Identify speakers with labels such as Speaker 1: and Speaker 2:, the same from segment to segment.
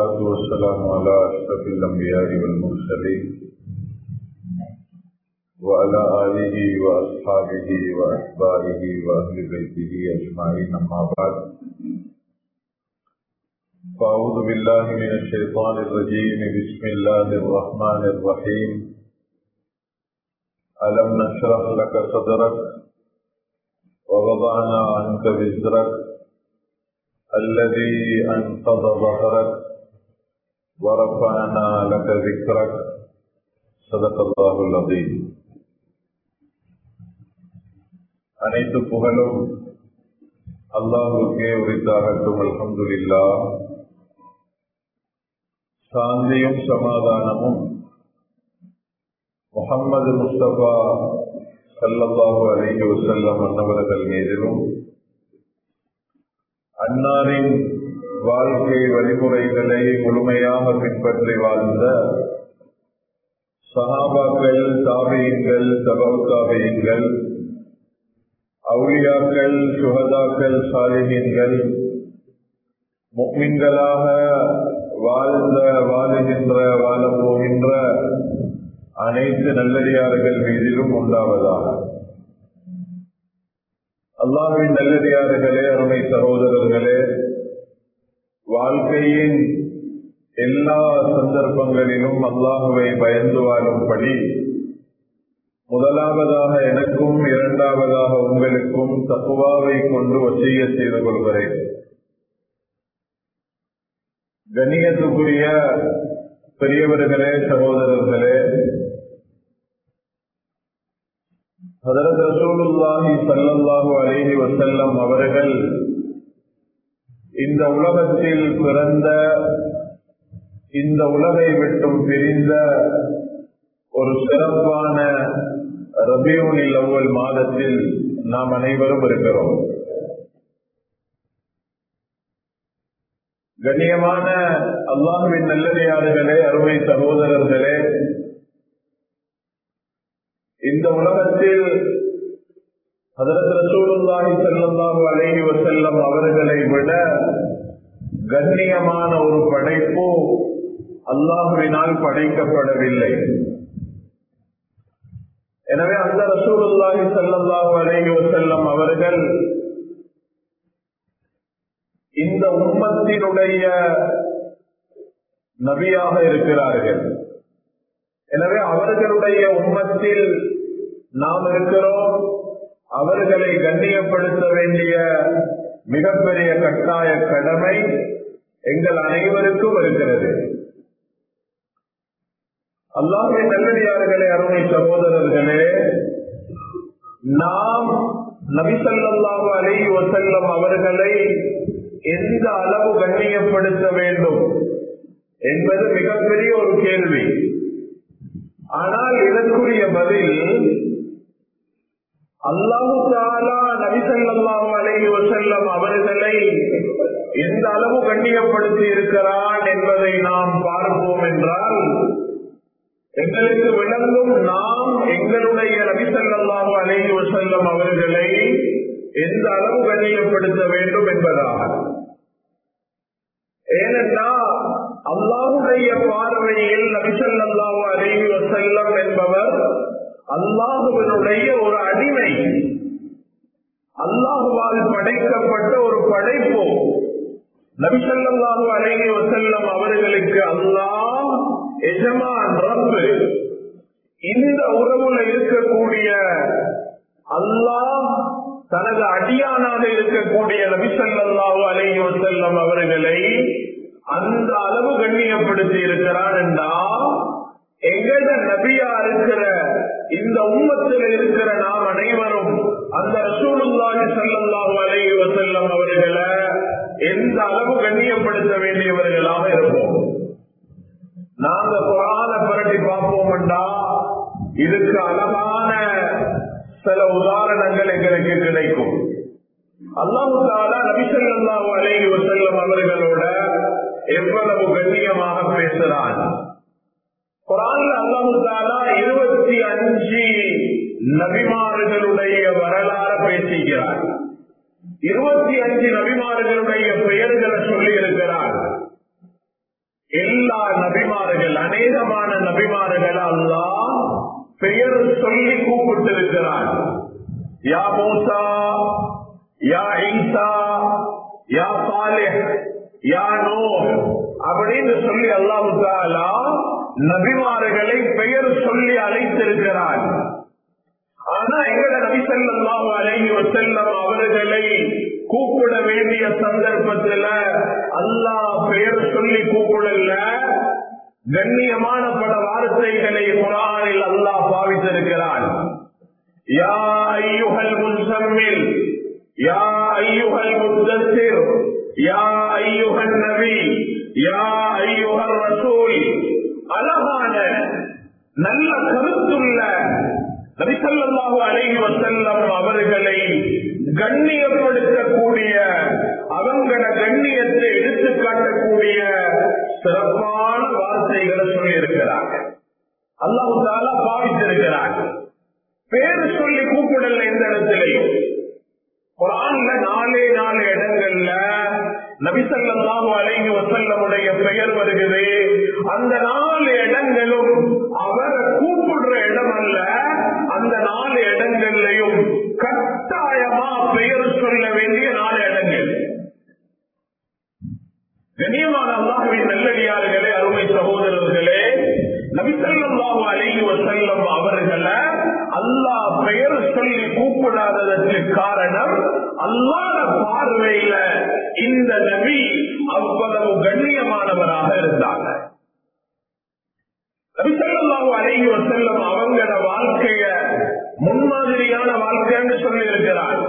Speaker 1: والصلاة والسلام على أشرف الأنبياء والمرسلين وعلى آله وأصحابه وأتباعه وأهل بيته أجمعين أما بعد فأعوذ بالله من الشيطان الرجيم بسم الله الرحمن الرحيم ألم نشرح لك صدرك ووضعنا عنك وزرك الذي أنقض ظهرك ورفعنا لك ذكرك صدق الله العظيم அனைத்து புகழும் அல்லாஹுக்கே உரித்தாகட்டும் அல்ஹம்துலில்லா சாந்தியும் சமாதானமும் முகம்மது முஸ்தபா சல்லல்லாஹு அலைஹி வஸல்லம் அன்னவர்கள் மீதிலும் அன்னாரின் வாழ்க்கை வழிமுறைகளை முழுமையாக பின்பற்றி வாழ்ந்த சஹாபாக்கள் தாபியங்கள் தபவுத்தாபியங்கள் அவுளியாக்கள் சுகதாக்கள் சாலிகீன்கள் முக்மின்களாக வாழ்ந்த வாழுகின்ற வாழப் போகின்ற அனைத்து நல்லடியார்கள் மீதிலும் உண்டாவதாக அல்லாவின் நல்லடியார்களே அருமை சகோதரர்களே வாழ்க்கையின் எல்லா சந்தர்ப்பங்களிலும் அல்லாஹுவை பயந்து வாழும்படி முதலாவதாக எனக்கும் இரண்டாவதாக உங்களுக்கும் தப்புவாவை கொண்டு ஒச்சைய செய்து கொள்கிறேன் கண்ணியத்துக்குரிய பெரியவர்களே சகோதரர்களே ஹதரத் ரசூலுல்லாஹி சல்லல்லாஹு அலைஹி வசல்லம் அவர்கள் இந்த உலகத்தில் பிறந்த இந்த உலகை விட்டும் பிரிந்த ஒரு சிறப்பான ரபியூனில் அவ்வல் மாதத்தில் நாம் அனைவரும் இருக்கிறோம் கண்ணியமான அல்லாஹுவின் நல்லதையாளர்களே அருமை சகோதரர்களே இந்த உலகத்தில் அதற்கு ரசூலுல்லாஹி செல்லல்லாஹு அலைஹி வசல்லம் அவர்களை விட கண்ணியமான ஒரு படைப்பு அல்லாஹுவினால் படைக்கப்படவில்லை எனவே அந்த ரசூலுல்லாஹி செல்லல்லாஹு அலைஹி வசல்லம் அவர்கள் இந்த உம்மத்தினுடைய நபியாக இருக்கிறார்கள் எனவே அவர்களுடைய உம்மத்தில் நாம் இருக்கிறோம் அவர்களை கண்ணியப்படுத்த வேண்டிய மிகப்பெரிய கட்டாய கடமை எங்கள் அனைவருக்கும் இருக்கிறது அல்லாஹின் நல்லடியார்களே அருமை சகோதரர்களே நாம் நபிசல்லாஹு அலை வசல்லம் அவர்களை எந்த அளவு கண்ணியப்படுத்த வேண்டும் என்பது மிகப்பெரிய ஒரு கேள்வி ஆனால் இதற்குரிய பதில் அல்லாஹு தாலா நபிசல்லாஹு அலைஹி வசல்லம் அவர்களை எந்த அளவு கண்ணியப்படுத்தி இருக்கிறான் என்பதை நாம் பார்ப்போம் என்றால் எங்களுக்கு விளங்கும் நாம் எங்களுடைய நபிசல்லாஹு அலைஹி வசல்லம் அவர்களை எந்த அளவு கண்ணியப்படுத்த வேண்டும் என்பதாக ஏனென்றால் அல்லாஹுடைய பார்வையில் நபிசல்லாஹு அலைஹி வசல்லம் என்பவர் அல்லாஹுவனுடைய ஒரு அடிமை அல்லாஹுவால் படைக்கப்பட்ட ஒரு படைப்பு நபிசல்லாஹு அலைஹி வசல்லம் அவர்களுக்கு அல்லாஹ் எஜமான் ரப்பு இந்த உறவுல இருக்கக்கூடிய அல்லாஹ் தனது அடியானாக இருக்கக்கூடிய நபிசல்லாஹு அலைஹி வசல்லம் அவர்களை அந்த அளவு கண்ணியப்படுத்தி இருக்கிறான் என்றால் எங்கட நபியா இருக்கிற இந்த உம்மத்தில் இருக்கிற நாம் அனைவரும் அந்த ரசூலுல்லாஹி ஸல்லல்லாஹு அலைஹி வஸல்லம் அவர்களை எந்த அளவு கண்ணியப்படுத்த வேண்டியவர்களாக இருப்போம் நாங்க குரான புரட்டி பார்ப்போம்டா இதுக்கு அழகான சில உதாரணங்கள் எங்களுக்கு கிடைக்கும் அல்லாஹு தாலா நபிசல்லாஹு அலைஹி வஸல்லம் அவர்களோட எவ்வளவு கண்ணியமாக பேசுறான் குரான்ல அல்லாஹு தாலா இருபத்தி அஞ்சு நபிமார்களுடைய வரலாறு பேசுகிறார் இருபத்தி அஞ்சு நபிமார்களுடைய பெயர்களை சொல்லி இருக்கிறார் எல்லா நபிமார்கள் அநேகமான நபிமார்கள் அல்லாஹ் பெயர் சொல்லி கூப்பிட்டிருக்கிறான் யா மூசா யா ஈசா யா சாலிஹ் யா நூ அப்படின்னு சொல்லி அல்லாஹு தாலா நபிமார்களை பெயர் சொல்லி அழைத்திருக்கிறான் ஆனா எங்கட நபி ஸல்லல்லாஹு அலைஹி வஸல்லம் அவர்களை கூப்பிட வேண்டிய சந்தர்ப்பத்துல அல்லாஹ் பெயர் சொல்லி கூப்பிடல கண்ணியமான பல வார்த்தைகளை குரானில் அல்லாஹ் பாவித்திருக்கிறான் யா ஐயுஹல் முன்சம்மில் யா ஐயுஹல் முத்தசிர் யா ஐயுஹன் நபி யா ஐயுஹர் ரசூல் அழகான நல்ல கருத்துள்ள நபிசல்லாஹு அலைஹி வசல்லம் அவர்களை கண்ணியப்படுத்தக்கூடிய அவங்கள கண்ணியத்தை எடுத்து காட்டக்கூடிய சிறப்பான வார்த்தைகளை சொல்லியிருக்கிறாங்க அல்லாஹு தாலா பாவித்திருக்கிறாங்க பேரு சொல்லி கூப்பிடல எந்த இடத்திலையும் குரான்ல நாலே நாலு இடங்கள்ல நபிசல்லாஹு அலைஹி வசல்லமுடைய பெயர் வருகிறது அந்த நாலு இடங்களும் அவரை கூப்பிடுற இடம் அல்ல அந்த நாலு இடங்கள்லையும் கட்டாயமா பெயர் சொல்ல வேண்டிய நாலு இடங்கள் கண்ணியமான அல்லாஹுவின் நல்லடியார்களே அருமை சகோதரர்களே நபிசல்லாஹு அலைஹி வசல்லம் அவர்களை அல்லாஹ் பெயர் சொல்லி கூப்பிடாததற்கு காரணம் அல்லாத பார்வையில இந்த நபி அவ்வளவு கண்ணியமானவராக இருந்தாங்க நபிசல்லாஹு அலைஹி வசல்லம் அவங்களோட வாழ்க்கைய முன்மாதிரியான வாழ்க்கைன்னு சொல்லி இருக்கிறார்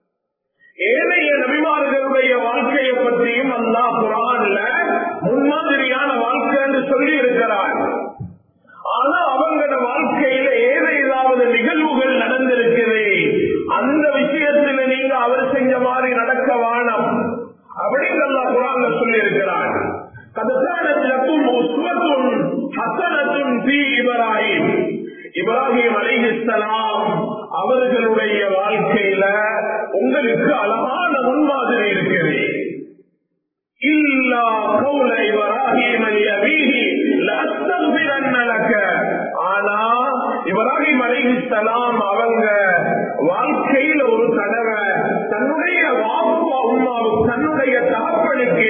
Speaker 1: ஏனைய நபிமார்களுடைய வாழ்க்கையை பற்றியும் அல்லாஹ் குரான்ல முன்மாதிரியான வாழ்க்கை என்று சொல்லி இருக்கிறார் ஆனா அவங்களோட வாழ்க்கையில ஏதாவது நிகழ்வுகள் நடந்திருக்குது அந்த விஷயத்துல நீங்க அவர் செஞ்ச மாதிரி நடக்க வானம் அப்படின்னு அல்லாஹ் குரான்ல சொல்லி இருக்கிறார் கதசானத்திலும் உஸ்வத்தும் ஹசனத்தும் தீ இப்ராஹிம் இப்ராஹிம் அலிஹிஸ்லாம் அவர்களுடைய வாழ்க்கையில உங்களுக்கு அழகான முன்மாதிரி இருக்குது இல்லா கௌல இப்ராஹிம் அலியபீஹி லஅஸ்தக்பிரன்ன லக ஆனா இப்ராஹிம் அலைஹிஸ்ஸலாம் அவங்க வாழ்க்கையில ஒரு தடவை தன்னுடைய வாப்பா உம்மாவு தன்னுடைய தகப்பனுக்கு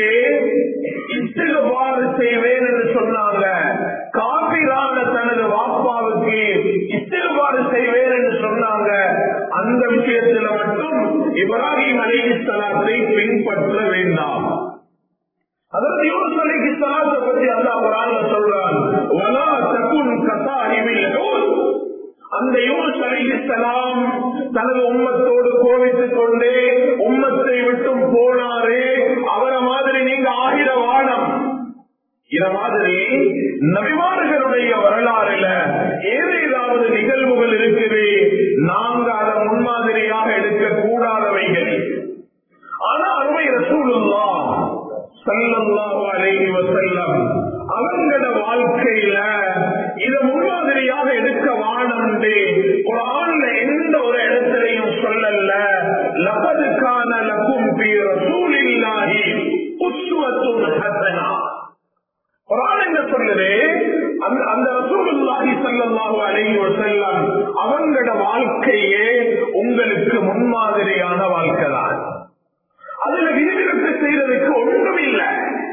Speaker 1: இஸ்திகபாறு செய்வேன் என்று சொன்னாங்க காபிரான தனது வாப்பாவுக்கு இஸ்திகபாறு செய்வேன் என்று சொன்னாங்க அந்த விஷயத்துல மட்டும் இப்ராஹிம் அலைஹிஸ்ஸலாத்தை பின்பற்ற வேண்டாம் அதற்கு யூனுஸ் அலைஹி ஸலாத்தை பற்றி அல்லாஹ் குர்ஆன்ல சொல்றான் வலா தகுன் கசாஹிபில் ஹூத் அந்த யூனுஸ் அலைஹி ஸலாம் தனது உம்மத்தோடு கோவித்துக் கொண்டு உம்மத்தை விட்டும் போனாரே அவரை மாதிரி நீங்க ஆகிற வானம் இத மாதிரி நபிமார்களுடைய வரலாறுல ஏதேதாவது நிகழ்வுகள் இருக்குது நாங்க அதை முன்மாதிரியாக எடுக்க கூடாதவைகள் ஆனா அருமை ரசூலுல்லா சல்லல்லாஹு அலைஹி வஸல்லம் அவங்களோட வாழ்க்கையில இத முன்மாதிரியாக எடுக்க வானம்ண்டு குர்ஆன்ல எந்த ஒரு இடத்திலையும் சொல்லல லகது கான லகும் ஃபீ ரசூலில்லாஹி உஸ்வத்துன் ஹஸனா குர்ஆன் என்ன சொல்லுது அந்த அந்த ரசூலுல்லாஹி ஸல்லல்லாஹு அலைஹி வஸல்லம் அவங்களோட வாழ்க்கையே உங்களுக்கு முன்மாதிரியான வாழ்க்கை தான் அதுல விதிவிலக்கு செய்யறதுக்கு ஒன்றும் இல்லை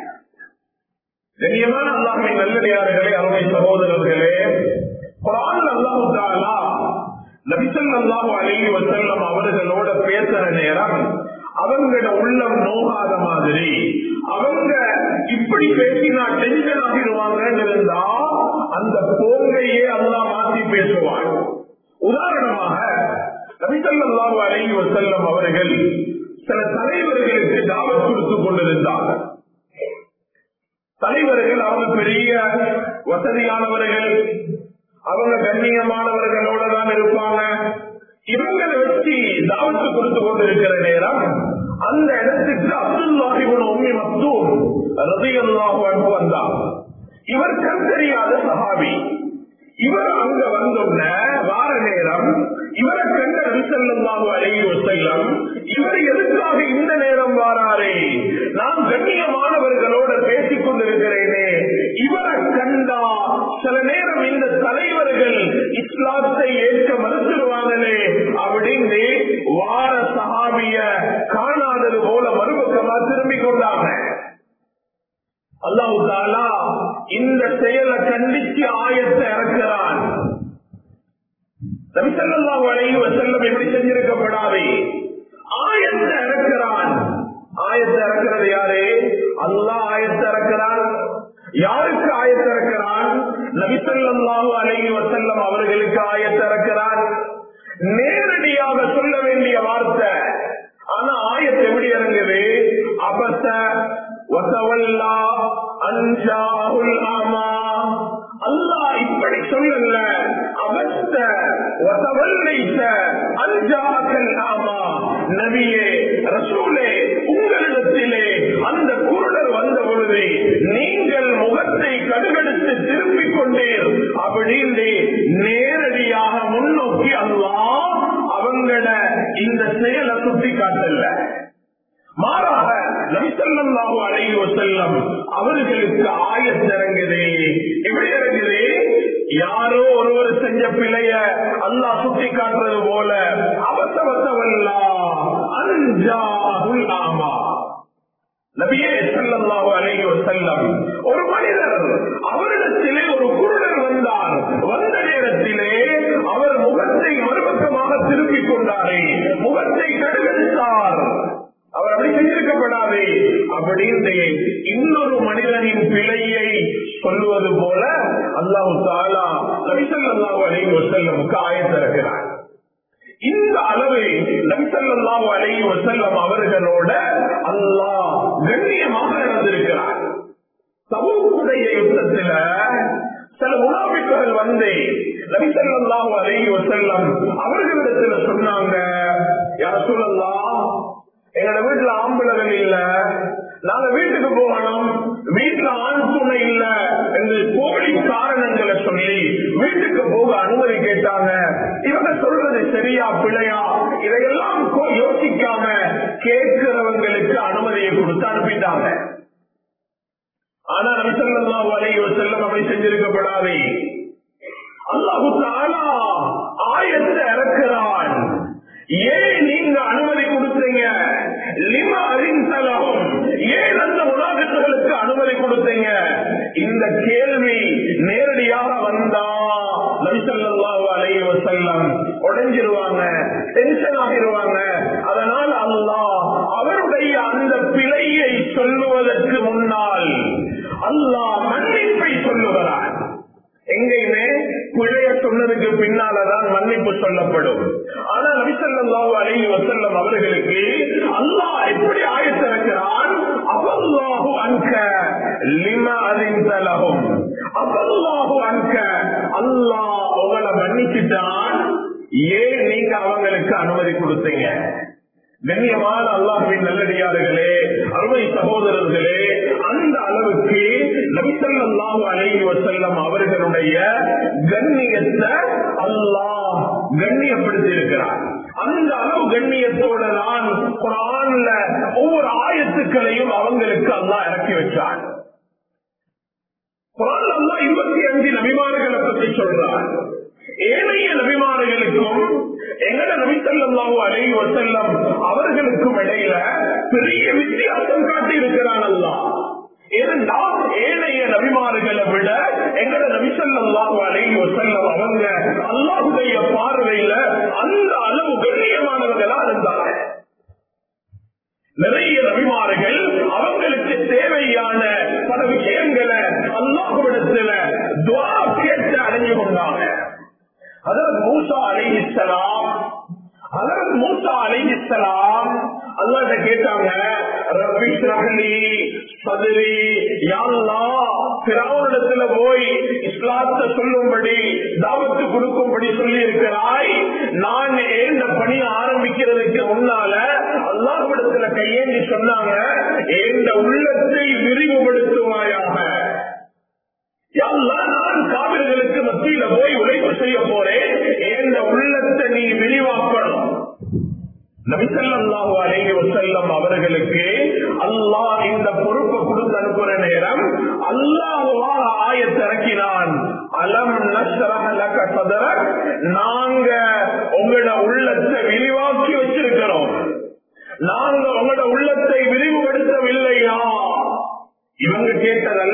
Speaker 1: கண்ணியமான அல்லாஹின் நல்லடியார்களே அருமை சகோதரர்களே குரான் அல்லாஹு தாலா நபிசல் அல்லாஹு அலைஹி வசல்லம் அவர்களோட பேசுற நேரம் அவங்களோட உள்ளம் நோகாத மாதிரி அவங்க இப்படி பேசினா டென்ஷன் ஆகிடுவாங்கன்னு இருந்தா அந்த போங்கையே அல்லாஹ் மாற்றி பேசுவான் உதாரணமாக நபிசல்லாஹு அலைஹி வசல்லம் அவர்கள் சில தலைவர்களுக்கு தாவத் கொடுத்துக் கொண்டிருந்தாங்க தலைவர்கள் அவங்க பெரிய வசதியானவர்கள் அவங்க கண்ணியமானவர்களோட தான் இருப்பாங்க இவங்களை வச்சு தாவத்து கொடுத்து கொண்டிருக்கிற நேரம் அந்த இடத்துக்கு அப்துல்லாஹிபுன் உம்மி மத்தூம் ரதியல்லாஹு அன்பு வந்தார் இவர் கண் தெரியாத சஹாபி இவர் அங்க வந்தோன்ன வார நேரம் இவரை கண்ட நபிசல்லாஹு அலைஹி வஸல்லம் இவர் எதுக்காக இந்த நேரம் வாராரே நான் கண்ணியமானவர்களோட பேசிக் கொண்டிருக்கிறேனே இவர் அல்லாஹு தாலா இந்த செயலை கண்டிச்சு ஆயத்தை இறக்கிறான் நபிசல்லாஹு அலைஹி வஸல்லம் எப்படி செஞ்சிருக்கப்படாதே ஆயத்தை இறக்கிறான் ஆயத்தை இறக்கிறது யாரு அல்லாஹ் ஆயத்தை இறக்கிறான் யாருக்கு ஆயத்தை இறக்கிறான் நபிசல்லாஹு அலைஹி வஸல்லம் அவர்களுக்கு ஆயத்தை இறக்கிறான் நேரடியாக சொல்ல வேண்டிய வார்த்தை ஆனா ஆயத்தை எப்படி இறங்குது அபச வசவல்லா அன்சாஹுல் ஆமா அல்லாஹ் இப்படி சொல்லல அவஸ்த வசவல்லைத்த அஞ்சாக்கல் ஆமா நபியே ரசூலே உங்களிடத்திலே அந்த குருடர் வந்த பொழுது நீங்கள் முகத்தை கடுகெடுத்து திருப்பிக் கொண்டீர் அப்படின்னு நேரடியாக முன்னோக்கி அல்லாஹ் அவங்கள இந்த செயலை சுட்டி காட்டல மாறாக நபிசல்லாஹு அலைஹி வஸல்லம் அவர்களுக்கு ஆயத்திறங்குது எப்படி இறங்குது யாரோ ஒருவர் செஞ்ச பிழைய அல்லாஹ் சுட்டி காட்டுறது போல அவசவசவல்லா அஞ்சாஹுல் ஆமா நபியே ஸல்லல்லாஹு அலைஹி வஸல்லம் ஒரு மனிதர் அவரிடத்திலே ஒரு குருடர் வந்தார் வந்த நேரத்திலே அவர் முகத்தை மறுபக்கமாக திருப்பிக் கொண்டாரே முகத்தை கடுகெடுத்தார் அவர் அப்படி செஞ்சிருக்கப்படாது அப்படின்னு இன்னொரு மனிதனின் பிழையை சொல்லுவது போல அல்லாஹு தாலா நபிசல்லாஹு அலைஹி வஸல்லமுக்கு ஆயத்திறக்கிறார் இந்த அளவு நபிசல்லாஹு அலைஹி வஸல்லம் அவர்களோட அல்லாஹ் கண்ணியமாக நடந்திருக்கிறார் சமூகடைய யுத்தத்துல சில முனாபிக்கர்கள் வந்து நபிசல்லாஹு அலைஹி வஸல்லம் அவர்களிடத்துல சொன்னாங்க யார சொல்லலாம் எங்களோட வீட்டுல ஆம்பளர்கள் இல்ல நாங்க வீட்டுக்கு போகணும் வீட்டுல ஆண் துணை இல்ல என்று போலி காரணங்களை சொல்லி வீட்டுக்கு போக அனுமதி கேட்டாங்க இவங்க சொல்றது சரியா பிழையா இதையெல்லாம் கொ- யோசிக்காம கேட்கிறவங்களுக்கு அனுமதியை கொடுத்து அனுப்பிட்டாங்க ஆனா நபிசல்லாஹு அலைஹி வஸல்லம் அப்படி செஞ்சிருக்கப்படாதே அல்லாஹு தாலா ஆயத்தை இறக்கிறான் ஏன் நீங்க அனுமதி கொடுத்தீங்க லிம அறிந்தலகம் ஏன் அந்த உலகத்துகளுக்கு அனுமதி கொடுத்தீங்க இந்த கேள்வி நேரடியாக வந்தா நபிசல்லாஹு அலைஹி வஸல்லம் உடைஞ்சிருவாங்க டென்ஷன் ஆகிருவாங்க அதனால அல்லாஹ் அவருடைய அந்த பிழையை சொல்லுவதற்கு முன்னால் அல்லாஹ் மன்னிப்பை சொல்லுகிறார் எங்கேயுமே பிழைய சொன்னதுக்கு பின்னாலதான் மன்னிப்பு சொல்லப்படும் ஆனா நபிசல்லாஹு அலைஹி வஸல்லம் அவர்களுக்கு அல்லாஹ் எப்படி ஆயத்திறக்கிறான் அவல்லாஹு அன்க லிம அறிந்தலகும் அவல்லாஹு அன்க அல்லாஹ் உங்களை மன்னிச்சுட்டான் ஏன் நீங்க அவங்களுக்கு அனுமதி கொடுத்தீங்க கண்ணியமான அல்லாஹின் நல்லடியார்களே அருமை சகோதரர்களே அந்த அளவுக்கு நபிசல்லாஹு அலைஹி வஸல்லம் அவர்களுடைய கண்ணியத்தை அல்லாஹ் கண்ணியப்படுத்தி இருக்கிறார் அந்த அளவு கண்ணியத்தோட தான் குரான்ல ஒவ்வொரு ஆயத்துக்களையும் அவங்களுக்கு அல்லாஹ் இறக்கி வச்சான் குரான் அல்லாஹ் இருபத்தி அஞ்சு நபிமார்களை பத்தி சொல்றார் ஏனைய நபிமார்களுக்கும் எங்கட நபிசல்லாஹு அலைஹி வஸல்லம் அவர்களுக்கும் இடையில பெரிய வித்தியாசம் காட்டி இருக்கிறான் அல்லாஹ் ஏனென்றால் ஏனைய நபிமார்களை விட எங்கட நபிசல்லாஹு அலைஹி வஸல்லம் அவங்க அல்லாஹுடைய பார்வையில அந்த அளவு கண்ணியமானவர்களா இருந்தாங்க நிறைய நபிமார்கள் அவங்களுக்கு தேவையான பல விஷயங்களை அல்லாஹுவிடத்துல துவா கேட்டு அடைஞ்சு கொண்டாங்க அதற்கு மூசா அலைஹிஸ்ஸலாம் அதற்கு மூசா அலைஹிஸ்ஸலாம் அல்லாஹ்ட்ட கேட்டாங்க ரப்பி ஷ்ரஹ்லி சதுரி யா அல்லாஹ் ஃபிரௌனிடத்துல போய் இஸ்லாத்தை சொல்லும்படி தாவத்து கொடுக்கும்படி சொல்லி இருக்கிறாய் நான் ஏந்த பணி ஆரம்பிக்கிறதுக்கு முன்னால அல்லாஹ்விடத்துல கையேந்தி சொன்னாங்க ஏந்த உள்ளத்தை விரிவுபடுத்துவாயாக யா அல்லாஹ், நான் காவிர்களுக்கு மத்தியில போய் உழைப்பு செய்ய போறேன் என்ற உள்ளத்தை நீ விரிவாக்கணும் நபிசல்லாஹு அலைஹி வஸல்லம் அவர்களுக்கு அல்லாஹ் இந்த பொறுப்பை கொடுத்து அனுப்புற நேரம் அல்லாஹுவாக ஆயத்திறக்கினான் அலம் நஷ்ரஹ லக சதரக் நாங்க உங்களோட உள்ளத்தை விரிவாக்கி வச்சிருக்கிறோம் நாங்க உங்களோட உள்ளத்தை விரிவுபடுத்தவில்லையா இவங்க கேட்டதல்ல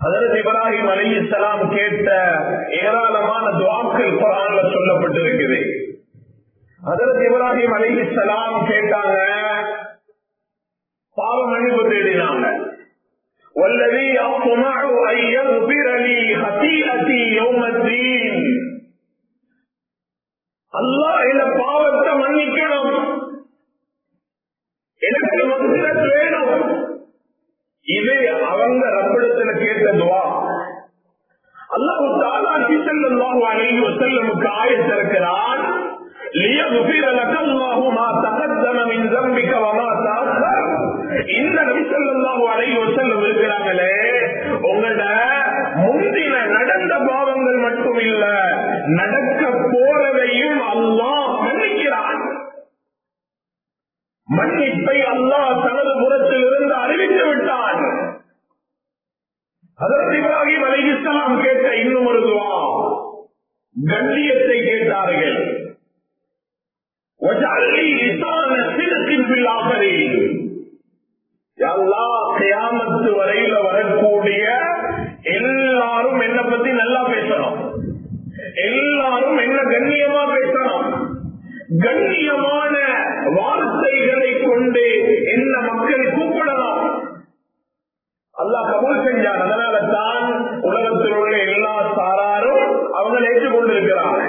Speaker 1: அதற்கு இப்ராஹிம் அலி இஸ்லாம் கேட்ட ஏராளமான துவாக்கள் குரான்ல சொல்லப்பட்டிருக்குது அதற்கு இப்ராஹிம் அலி இஸ்லாம் கேட்டாங்க பாவ மன்னிப்பு தேடினாங்க والذي أطمع أن يغفر لي خطيئتي يوم الدين அல்லாஹ் இந்த பாவத்தை மன்னிக்கணும் எனக்கு மகிழ்ச்சி வேணும் இது அவங்க ரப்பிடத்துல கேட்ட துவா அல்லாஹு தாலா நபிசல்லாஹு அலைஹி வஸல்லமுக்கு ஆயத்திருக்கிறான் ليغفر لك الله ما تقدم من ذنبك وما تأخر இந்த நபிசல்லாஹு அலைஹி வஸல்லம் இருக்கிறாங்களே உங்களோட முந்தின நடந்த பாவங்கள் மட்டும் இல்ல நடக்க போறதையும் அல்லாஹ் மன்னிக்கிறான் மன்னிப்பை அல்லாஹ் தனது புறத்தில் இருந்து அறிவித்து விட்டான் அதற்கு இப்ராஹிம் அலைஹிஸ்ஸலாம் கேட்ட இன்னும் ஒரு துவா கண்ணியத்தை கேட்டார்கள் وَجَعَلْنِي لِسَانَ صِدْقٍ فِي الْآخِرِينَ யா அல்லாஹ் கியாமத்து வரையில வரக்கூடிய எல்லாரும் என்ன பத்தி நல்லா பேசணும் எல்லாரும் என்ன கண்ணியமா பேசணும் கண்ணியமான வார்த்தைகளை கொண்டு என்ன மக்கள் கூப்பிடலாம் அல்லாஹ் கபூல் செஞ்சார் அதனால தான் உலகத்தில் உள்ள எல்லா சாராரும் அவங்க ஏற்றுக்கொண்டிருக்கிறாங்க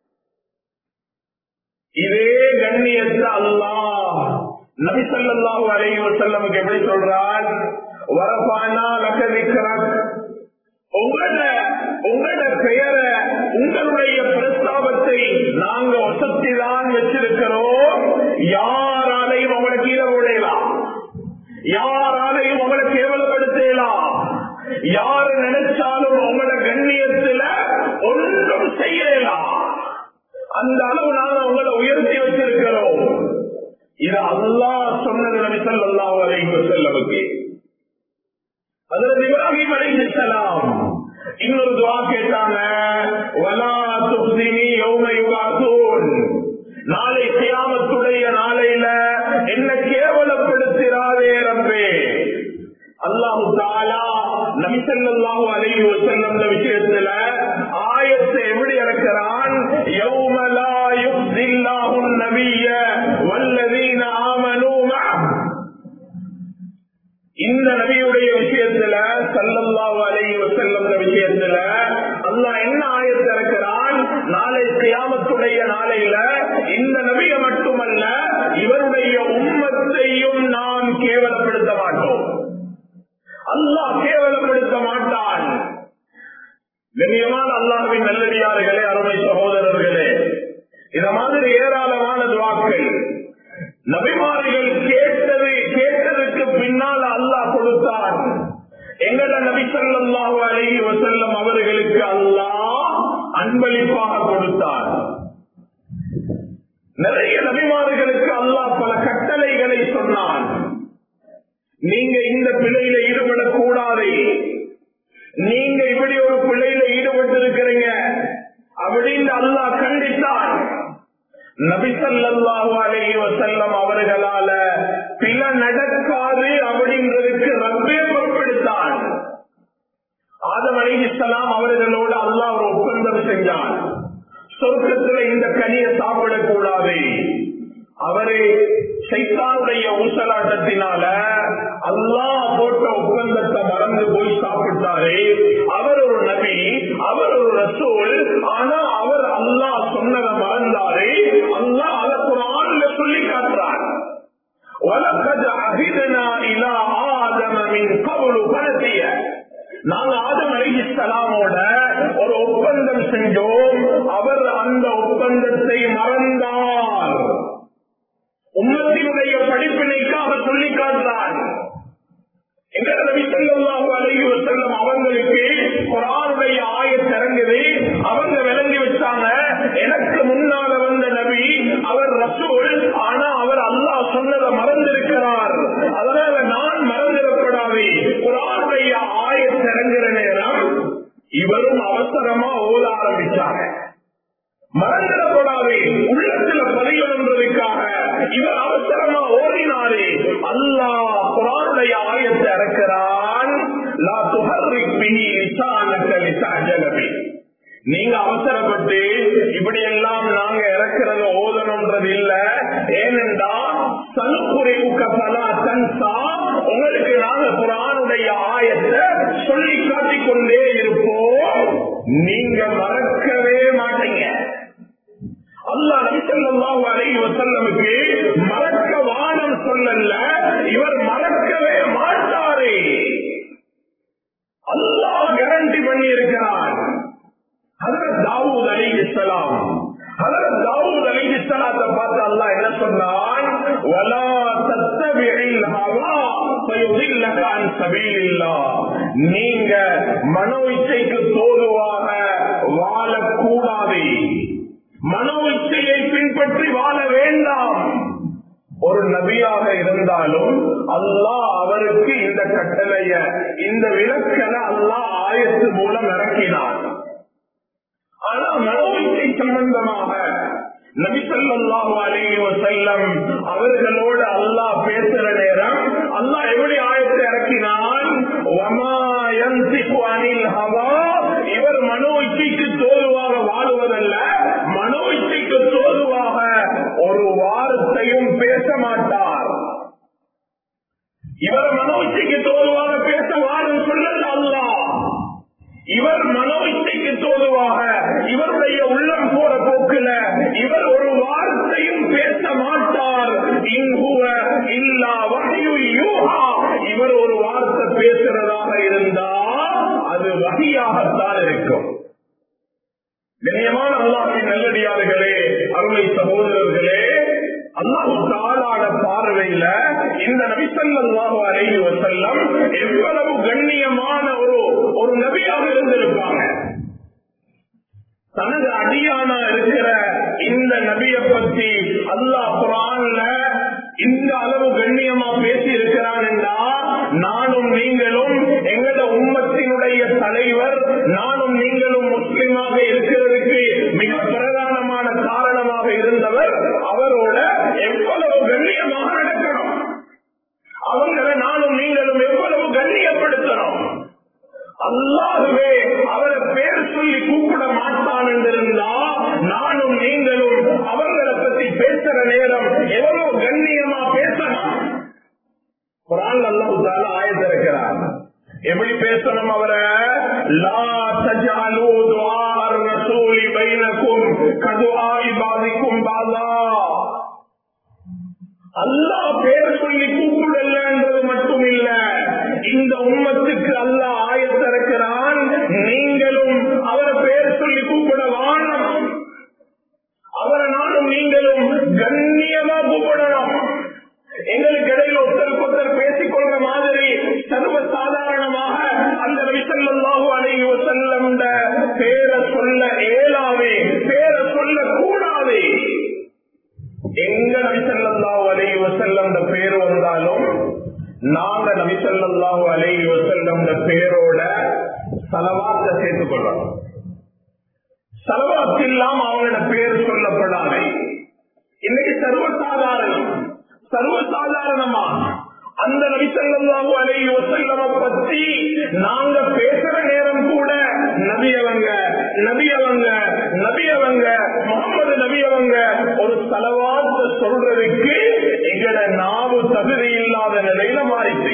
Speaker 1: இதே கண்ணியத்தை அல்லாஹ் நபி ஸல்லல்லாஹு அலைஹி வஸல்லமுக்கு எப்படி சொல்றார் வரபானா லக்கதிக்ரக் உங்களோட உங்களோட பெயரை உங்களுடைய பிரஸ்தாபத்தை நாங்க வசத்திதான் வச்சிருக்கிறோம் யாராலையும் உங்களை கீழே விடலாம் யாராலையும் உங்களை கேவலப்படுத்தலாம் யாரு நினைச்சாலும் உங்களோட கண்ணியத்துல ஒன்றும் செய்யலாம் அந்த அளவு நாங்க உங்களை உயர்த்தி வச்சிருக்கிறோம் இது அல்லாஹ் சொன்னது நபி ஸல்லல்லாஹு அலைஹி வஸல்லமுக்கு ஹஜ்ரத் இப்ராஹிம் அலைஹிஸ்ஸலாம் இன்னொரு துஆ கேட்டாங்க வலா துப்தினி யௌம யுபாசூன் நாளை கியாமத்துடைய நாளையில என்ன கேவலப்படுத்திராதே ரப்பே அல்லாஹு தாலா நபி ஸல்லல்லாஹு அலைஹி வஸல்லம் விஷயத்துல ஆயத்தை எப்படி இறக்கிறான் யௌம லா யுக்தில்லாஹு நபிய வல்லதீன ஆமனூ மஅஹ் இந்த நபியுடைய விஷயத்துல சல்லல்லாஹு அலைஹி வஸல்லம் விஷயத்துல அல்லாஹ் என்ன ஆயத்தை இறக்கிறான் நாளை கியாமத்துடைய நாளையில இந்த நபிய மட்டுமல்ல இவருடைய உம்மத்தையும் நாம் கேவலப்படுத்த மாட்டோம் அல்லாஹ் கேவலப்படுத்த மாட்டான் கண்ணியமான அல்லாஹ்வின் நல்லடியார்களே அருமை சகோதரர்களே இந்த மாதிரி ஏராளமான துவாக்கள் நபிமார்கள் கேட்டது கேட்டதுக்கு பின்னால் அல்லாஹ் கொடுத்தான் எங்கட நபி ஸல்லல்லாஹு அலைஹி வஸல்லம் அவர்களுக்கு அல்லாஹ் அன்பளிப்பாக கொடுத்தான் நிறைய நபிமார்களுக்கு அல்லாஹ் பல கட்டளைகளை சொன்னான் நீங்க இந்த பிழையில ஈடுபடக்கூடாது நீங்க இப்படி ஒரு பிழையில ஈடுபட்டு இருக்கிறீங்க அப்படின்னு அல்லாஹ் கண்டித்தான் நபிசல்லாஹு அலைஹி வசல்லம் அவர்களால பில நடக்காது அப்படின்றதுக்கு ரப்பே பொறுப்பெடுத்தான் ஆதம் அலிஹிஸ்லாம் அவர்களோடு அல்லாஹ் ஒரு ஒப்பந்தம் செஞ்சான் சொர்க்கத்துல இந்த கனியை சாப்பிடக்கூடாது அவரே சைத்தானுடைய ஊசலாட்டத்தினால அல்லாஹ் போட்ட ஒப்பந்தத்தை மறந்து போய் சாப்பிட்டாரு அவர் ஒரு நபி அவர் ஒரு ரசூல் ஆனா அவர் அல்லாஹ் சொன்னதை மறந்தாரு அல்லாஹ் அதை குரான்ல சொல்லி காட்டுறார் وَلَقَدْ عَهِدْنَا إِلَى آدَمَ مِنْ قَبْلُ فَنَسِيَ நாங்க ஆதம் அலிஹிஸ்லாமோட ஒரு ஒப்பந்தம் செஞ்சோம் அவர் அந்த ஒப்பந்தத்தை மறந்தார் உம்மத்தினுடைய படிப்பினைக்காக சொல்லி காட்டான் அவங்களுக்கு குரானுடைய ஆயத் இறங்குது அவங்க விளங்கி வச்சாங்க எனக்கு முன்னால வந்த நபி அவர் ரசூல் ஆனா அவர் அல்லாஹ் சொன்னதை மறந்திருக்கிறார் அதனால நான் மறந்திடப்படாது குரானுடைய ஆயத் இறங்குற நேரம் இவரும் அவசரமா ஓத ஆரம்பிச்சாங்க மறந்துடக்கூடாது உள்ளத்துல பதியணுன்றதுக்காக இவர் அவசரமா ஓடினாரே அல்லாஹ் குரானுடைய ஆயத்தை இறக்கிறான் லா துஹர்ரிக் பிஹி லிசானக லிதஅஜல பிஹி நீங்க அவசரப்பட்டு இப்படி எல்லாம் நாங்க இறக்குறத ஓதணும்ன்றது இல்ல ஏனென்றா சலுக்குறைவுக்க பலா தன்சா உங்களுக்கு நாங்க குரானுடைய ஆயத்தை சொல்லி காட்டிக் கொண்டே இருப்போம் நீங்க மறக்கவே மாட்டீங்க அல்லாஹ் நபிசல்லாஹு அலைஹி வஸல்லமுக்கு மறக்க வானம் சொல்லல இவர் மறக்கவே மாட்டாரே அல்லாஹ் கேரண்டி பண்ணி இருக்கிறார் ஹதரத் தாவூத் அலைஹிஸ்ஸலாம் ஹதரத் தாவூத் அலைஹிஸ்ஸலாத்தை பார்த்து அல்லாஹ் என்ன சொன்னான் வலா தத்தபிஇல் ஹவா ஃபயுதில்லக அன் சபீலில்லாஹ் நீங்க மனோ இச்சைக்கு தோதுவாக வாழக்கூடாது மனோ இச்சையை பின்பற்றி வாழ வேண்டாம் ஒரு நபியாக இருந்தாலும் அல்லாஹ் அவருக்கு இந்த கட்டளைய இந்த விளக்கனை அல்லாஹ் ஆயத்து மூலம் இறக்கினார் ஆனா மனோவிச்சை சம்பந்தமாக நபிசல்லாஹு அலைஹி வஸல்லம் அவர்களோடு அல்லாஹ் பேசுற நேரம் அல்லாஹ் எப்படி ஆயத்தை இறக்கினான் வமா யன்சிகு அனில் ஹவா இவர் மனோ இச்சைக்கு தோதுவாக வாழுவதல்ல மனோ இச்சைக்கு தோதுவாக ஒரு வார்த்தையும் பேச மாட்டார் இவர் மனோ இச்சைக்கு தோதுவாக பேச வாழும் சொல்லல அல்லாஹ் இவர் மனோ இச்சைக்கு தோதுவாக இவருடைய உள்ளம் போற போக்குல இவர் ஒரு வார்த்தையும் பேச மாட்டார் இங்குவ இல்லா வகையு யூஹா இவர் ஒரு வார்த்தை பேசுறதாக இருந்தா அது வகையாகத்தான் இருக்கும் கண்ணியமான அல்லாஹின் நல்லடியார்களே அருமை சகோதரர்களே அல்லாஹு தாளாட பார்வையில இந்த நபிசல்லாஹு அலைஹி வசல்லம் எவ்வளவு கண்ணியமான ஒரு ஒரு நபியாக இருந்திருப்பாங்க தனது அடியானா இருக்கிற இந்த நபிய பத்தி அல்லாஹ் குரான்ல இந்த அளவு கண்ணியமா பேசி இருக்கிறான் என்றா நானும் நீங்களும் எங்கள உம்மத்தினுடைய தலைவர் நானும் நீங்களும் முஸ்லிமாக இருக்கிறதுக்கு மிக பிரதானமான காரணமாக இருந்தவர் அவரோட எவ்வளவு கண்ணியமாக நடக்கணும் அவங்களை நானும் நீங்களும் எவ்வளவு கண்ணியப்படுத்தணும் அல்லாஹுவே அவரை பேர் சொல்லி கூப்பிட மாட்டான் என்றிருந்தா நானும் நீங்களும் அவர்களை பத்தி பேசுற நேரம் எவ்வளவு கண்ணியமா பேசணும் குரான் அல்லாஹால ஆயத்திருக்கிறார் எப்படி பேசணும் அவரை லா தஜாலு துஆர் ரசூலி பைனக்கும் கதுஆஇ பாதிக்கும் பாலா அல்லாஹ் பேர் சொல்லி கூப்பிடல என்பது மட்டும் இல்ல இந்த உம்மத்துக்கு அல்லாஹ் ஆயத்திருக்கிறான் நீங்களும் அவரை பேர் சொல்லி கூப்பிட வானம் அவரை நானும் நீங்களும் கண்ணியமா கூப்பிடணும் எங்களுக்கு இடையில ஒருத்தருக்கு ஒருத்தர் பேசிக் கொள்ற மாதிரி சர்வ சாதாரணமாக அந்த விசல்லாஹு அலைஹி வஸல்லம் பேரை சொல்ல இயலாவே பேரை சொல்ல கூடாது எங்க நபிசல்லாஹு அலைஹி வஸல்லம் பேர் வந்தாலும் நாங்க நபிசல்லாஹு அலைஹி வஸல்லம் பேரோட சலவாத்தை சேர்த்துக் கொள்ளணும் சலவாத்து இல்லாம அவங்களோட பேர் சொல்லப்படாது இன்னைக்கு சர்வசாதாரணம் சர்வசாதாரணமா அந்த நபிசல்லாஹு அலைஹி வஸல்லம் பத்தி நாங்க பேசுற நேரம் கூட நபியவங்க நபியவங்க நபியவங்க முகமது நபியவங்க ஒரு தலவாத்த சொல்றதுக்கு எங்கட நாவு தகுதி இல்லாத நிலையில மாறிச்சு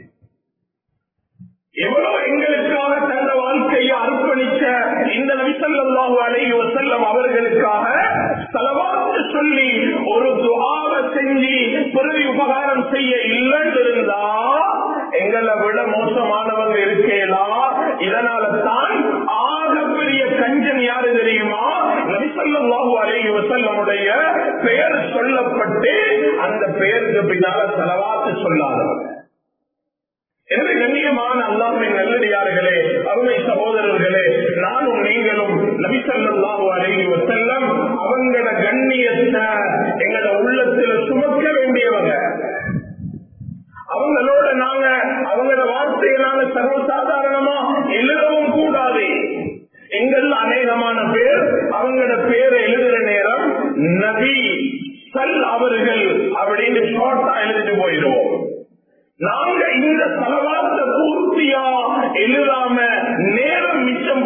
Speaker 1: எவ்வளவு எங்களுக்காக தந்த வாழ்க்கையை அர்ப்பணிச்ச இந்த நபிசல்லாஹு அலைஹி வஸல்லம் அவர்களுக்காக தலவாத்து சொல்லி ஒரு துஆவை செஞ்சு பிறகு உபகாரம் செய்ய இல்லைன்னு இருந்தா எங்களை விட மோசமானவங்க இருக்கலாம் இதனால தான் ஆகப்பெரிய கஞ்சன் யாரு தெரியுமா நபிசல்லாஹு அலைஹி வஸல்லமுடைய பெயர் சொல்லப்பட்டு அந்த பெயருக்கு பின்னால செலவாத்து சொல்லாதவங்க எனவே கண்ணியமான அல்லாமின் நல்லடியார்களே அருமை சகோதரர்களே நானும் நீங்களும் நபிசல்லாஹு அலைஹி வஸல்லம் அவங்கள கண்ணியத்தை எங்கள உள்ளத்துல சுமக்க வேண்டியவங்க அவங்களோட நாங்க அவங்களோட வார்த்தையை நாங்க சர்வசாதாரணமா எழுதவும் கூடாது எங்கள் அநேகமான பேர் அவங்களோட பேரை எழுதுற நேரம் நபி சல் அவர்கள் அப்படின்னு ஷார்ட்டா எழுதிட்டு போயிடுவோம் நாங்க இந்த தலவாத்த பூர்த்தியா எழுதாம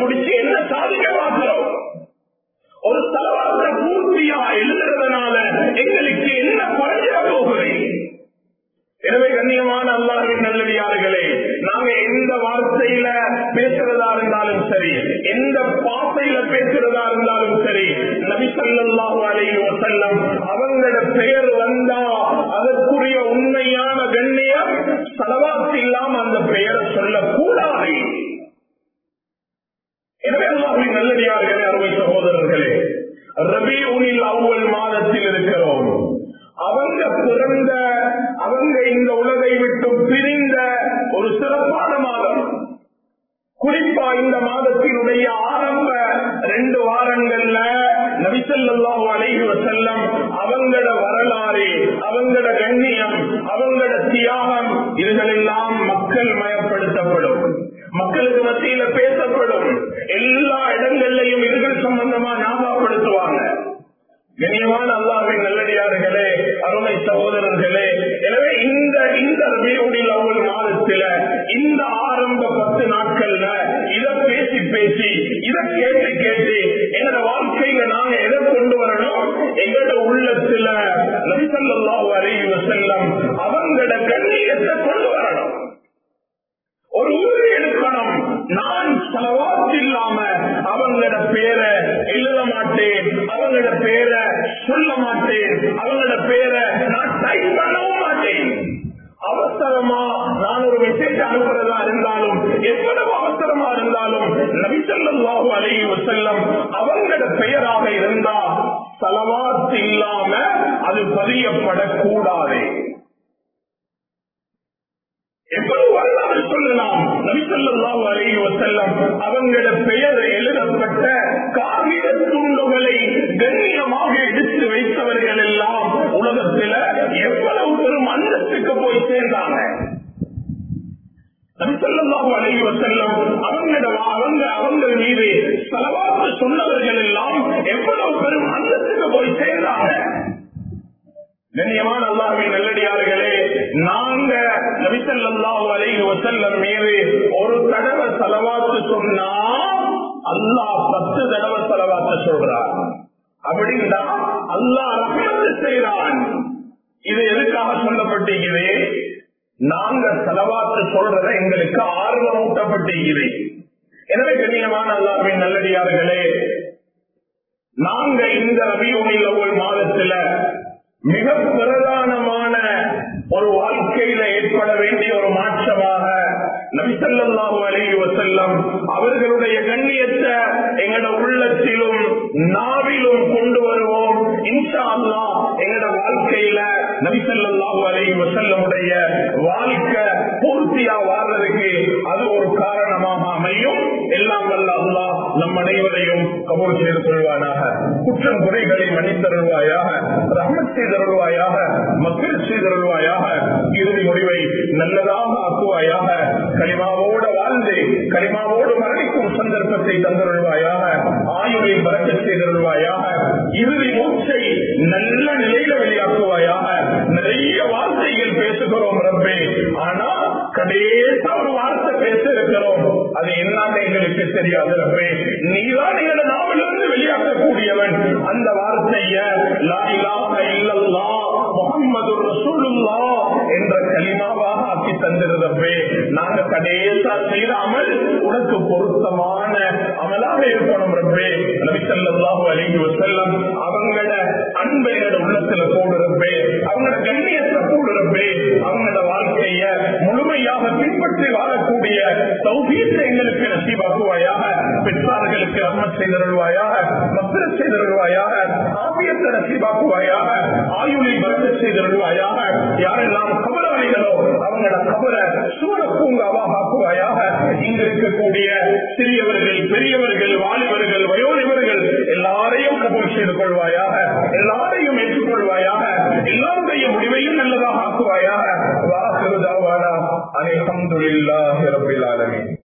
Speaker 1: முடிச்சு என்ன சாதிக்க மாத்திரம் ஒரு தலவாத்த பூர்த்தியா எழுதுறதுனால எங்களுக்கு என்ன குறைஞ்சிட போகுது எனவே கண்ணியமான அல்லாஹின் நல்லடியார்களே நாங்க எந்த வார்த்தையில பேசுறதா இருந்தாலும் சரி எந்த பாசையில பேசுறதா இருந்தாலும் சரி நபி ஸல்லல்லாஹு அலைஹி வஸல்லம் அவங்களோட பெயர் வந்தா அதற்குரிய உண்மையான கண்ணியம் செலவாத்து இல்லாம அந்த பெயரை சொல்லக்கூடாது எனவே அல்லாஹின் நல்லடியார்களே அருமை சகோதரர்களே ரபியூனில் அவ்வள் மாதத்தில் இருக்கிறோம் அவங்க பிறந்த அவங்க இந்த உலகை விட்டு பிரிந்த ஒரு சிறப்பான மாதம் குறிப்பா இந்த மாதத்தினுடைய ஆரம்ப ரெண்டு வாரங்கள்ல நபிசல்லாஹு அலைஹி வசல்லம் அவங்களோட வரலாறு அவங்களோட கண்ணியம் அவங்களோட தியாகம் இதுகளெல்லாம் மக்கள் மயப்படுத்தப்படும் மக்களுக்கு மத்தியில பேசப்படும் எல்லா இடங்கள்லையும் இதுகள் சம்பந்தமா ஞாபகப்படுத்துவாங்க கண்ணியமான அல்லாஹின் நல்லடியார்களே அருமை சகோதரர்களே எனவே இந்த இந்த ரபியுடைய ஒவ்வொரு மாதத்துல இந்த ஆரம்ப பத்து நாட்கள்ல இத பேசி பேசி இத கேட்டு கேட்டு எங்களோட வாழ்க்கையில நாங்க எதை கொண்டு வரணும் எங்களோட உள்ளத்துல நபிசல்லாஹு அலைஹி வஸல்லம் அவங்களோட கண்ணியத்தை கொண்டு வரணும் ஒரு உறுதி எடுக்கணும் நான் செலவாத்து இல்லாம அவங்களோட பேரை எழுத மாட்டேன் அவங்களோட பேரை சொல்ல மாட்டேன் அவங்களோட பேரை நான் டைப் பண்ணவும் மாட்டேன் அவசரமா நான் ஒரு மெசேஜ் அனுப்புறதா இருந்தாலும் எவ்வளவு அவசரமா இருந்தாலும் நபிசல்லாஹு அலைஹி வஸல்லம் அவங்களோட பெயராக இருந்தா செலவாத்து இல்லாம அது பதியப்படக்கூடாது எவ்வளவு வரலாறு சொல்லலாம் நபிசல்லாஹு அலைஹி வஸல்லம் அவங்களோட பெயர் எழுதப்பட்ட காகித துண்டுகளை கண்ணியமாக எடுத்து வைத்தவர்கள் எல்லாம் உலகத்துல எவ்வளவு பெரும் அந்தஸ்துக்கு போய் சேர்ந்தாங்க நபிசல்லாஹு அலைஹி வஸல்லம் அவங்களோட அவங்க அவங்க மீது செலவாத்து சொன்னவர்கள் எல்லாம் எவ்வளவு பெரும் அந்தஸ்துக்கு போய் சேர்ந்தாங்க கண்ணியமான அல்லாஹின் நல்லடியார்களே நாங்க நபிசல்லாஹு அலைஹி வஸல்லம் மீது ஒரு தடவை செலவாத்து சொன்னா அல்லாஹ் பத்து தடவை செலவாத்து சொல்றான் அப்படின்னா அல்லாஹ் ரஹ்மத்து செய்யறான் இது எதுக்காக சொல்லப்பட்டிருக்குது நாங்க செலவாத்து சொல்றத எங்களுக்கு ஆர்வம் ஊட்டப்பட்டிருக்குது எனவே கண்ணியமான அல்லாஹின் நல்லடியார்களே நாங்க இந்த ரபியூனில் ஒரு மாதத்துல மிக பிரதானமான ஒரு வாழ்க்கையில ஏற்பட வேண்டிய ஒரு மாற்றமாக நபிசல்லாஹு அலைஹி வசல்லம் அவர்களுடைய கண்ணியத்தை எங்கட உள்ளத்திலும் நாவிலும் கொண்டு வருவோம் இன்ஷா அல்லா எங்கட வாழ்க்கையில நபிசல்லாஹு அலைஹி வசல்லமுடைய வாழ்க்கை பூர்த்தியா வாழ்றதுக்கு அது ஒரு காரணமாக அமையும் எல்லாம் வல்ல அல்லாஹ் நம் அனைவரையும் கபூல் செய்து கொள்வானாக குற்றம் குறைகளை மன்னித்தருள்வாயாக ரஹ்மத் செய்தருள்வாயாக மக்கள் செய்தருள்வாயாக இறுதி முடிவை நல்லதாக ஆக்குவாயாக கனிமாவோடு வாழ்ந்து கனிமாவோடு மரணிக்கும் சந்தர்ப்பத்தை தந்தருள்வாயாக ஆயுளில் பறக்க செய்தருள்வாயாக இறுதி மூச்சை நல்ல நிலையில வெளியாக்குவாயாக நிறைய வார்த்தைகள் பேசுகிறோம் ரப்பே ஆனா கடைசா ஒரு வார்த்தை பேச இருக்கிறோம் அது என்னன்னு எங்களுக்கு தெரியாது ரப்பே நீதான் எங்களோட நாவிலிருந்து வெளியாக்கக்கூடியவன் அந்த வார்த்தைய லா இலாஹ இல்லல்லாஹ் முஹம்மது ரசூலுல்லா என்ற கலிமாவாக ஆக்கி தந்திருந்தப்பே நாங்க கடைசா செய்த அமல் உனக்கு பொருத்தமான அமலாக இருக்கணும் ரப்பே நபிசல்லாஹு அலைஹி வஸல்லம் அவங்களோட அன்பை எங்களோட உள்ளத்துல போடுறப்பே அவங்களோட கண்ணியத்தை போடுறப்பே அவங்களோட வாழ்க்கைய முழுமையாக பின்பற்றி வாழக்கூடிய சௌகீத்தை எங்களுக்கு நசீபாக்குவாயாக பெற்றார்களுக்கு அம்மத் செய்தருள்வாயாக மக்கள் செய்தருள்வாயாக ஆபியத்தை நசீபாக்குவாயாக ஆயுளை பரத்த செய்தருள்வாயாக யாரெல்லாம் கபலாளிகளோ அவங்களோட கபல சூழ பூங்காவாக ஆக்குவாயாக இங்கு இருக்கக்கூடிய சிறியவர்கள் பெரியவர்கள் வாலிபர்கள் வயோதிபர்கள் எல்லாரையும் கபூல் செய்து கொள்வாயாக எல்லாரையும் ஏற்றுக்கொள்வாயாக எல்லாருடைய முடிவையும் நல்லதாக ஆக்குவாயாக வாக்குதாவானா அனைத்து ரபில் ஆலமீன்